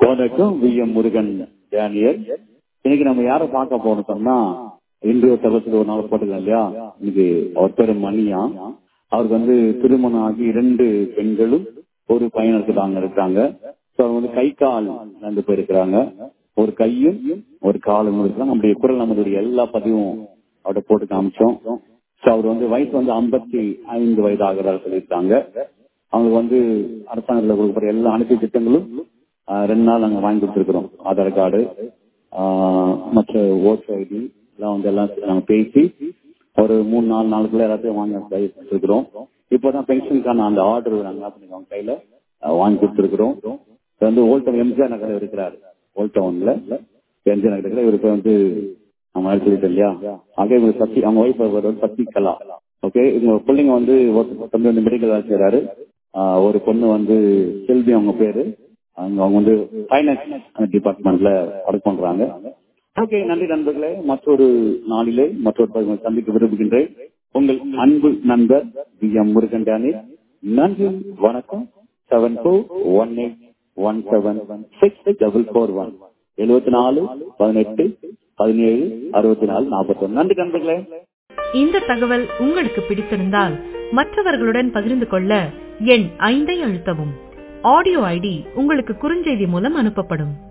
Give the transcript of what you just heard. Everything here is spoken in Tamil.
வணக்கம் வி எம் முருகன் டேனியல் இன்னைக்கு நம்ம யாரை பார்க்க போறோம் சொன்னா இன்றைய தகவல் ஒரு நாள் போட்டுக்கலாம் இல்லையா இன்னைக்கு அவர் பேரு மணியா அவருக்கு வந்து திருமணம் ஆகி இரண்டு பெண்களும் ஒரு பையன் இருக்கிறாங்க இருக்காங்க ஸோ அவங்க வந்து கை கால் ரெண்டு பேர் இருக்கிறாங்க ஒரு கையும் ஒரு காலும் இருக்கிறாங்க நம்முடைய குரல் நம்மளுடைய எல்லா பதிவும் அவர்கிட்ட போட்டு காமிச்சோம் ஸோ அவர் வந்து வயசு வந்து ஐம்பத்தி ஐந்து வயது ஆகிறதா சொல்லியிருக்காங்க அவங்களுக்கு வந்து அரசாங்கத்தில் கொடுக்குற எல்லா அனைத்து திட்டங்களும் ஆஹ் ரெண்டு நாள் நாங்கள் வாங்கி கொடுத்துருக்குறோம் ஆதார் கார்டு மற்ற ஓட்டு ஐடி எல்லாம் வந்து எல்லாம் நாங்கள் பேசி ஒரு மூணு நாலு நாளுக்குள்ள எல்லாத்தையும் வாங்கி கொடுத்துருக்குறோம் இப்போதான் பென்ஷனுக்கான அந்த ஆர்டர் நாங்கள் என்ன பண்ணிருக்கோம் கையில ஆஹ் வாங்கி கொடுத்துருக்குறோம் இது வந்து ஓல்ட் டவுன் எம்ஜிஆர் நகரில் இருக்கிறார் ஓல்ட் டவுன்ல எம்ஜிஆர் நகரில் இவருக்கு வந்து நம்ம சொல்லிட்டோம் இல்லையா ஆக இவங்க சக்தி அவங்க ஒய்ஃப் வந்து சக்தி கலா ஓகே இவங்க பிள்ளைங்க வந்து ஒரு தம்பி வந்து மெடிக்கல் வேலை செய்யறாரு ஆஹ் ஒரு பொண்ணு வந்து செல்வி அவங்க பேரு அவங்க அவங்க வந்து ஃபைனான்ஸ் டிபார்ட்மெண்ட்ல ஒர்க் பண்றாங்க ஓகே நன்றி நண்பர்களே மற்றொரு நாளிலே மற்றொரு பதிவை சந்திக்க விரும்புகின்றேன் உங்கள் அன்பு நண்பர் வி எம் முருகன் டேனி நன்றி வணக்கம் seven four one eight one seven six double four one எழுபத்தி நாலு பதினெட்டு பதினேழு அறுபத்தி நாலு நாற்பத்தி ஒன்று நன்றி நண்பர்களே இந்த தகவல் உங்களுக்கு பிடித்திருந்தால் மற்றவர்களுடன் பகிர்ந்து கொள்ள எண் ஐந்தை அழுத்தவும் ஆடியோ ஐடி உங்களுக்கு குறுஞ்செய்தி மூலம் அனுப்பப்படும்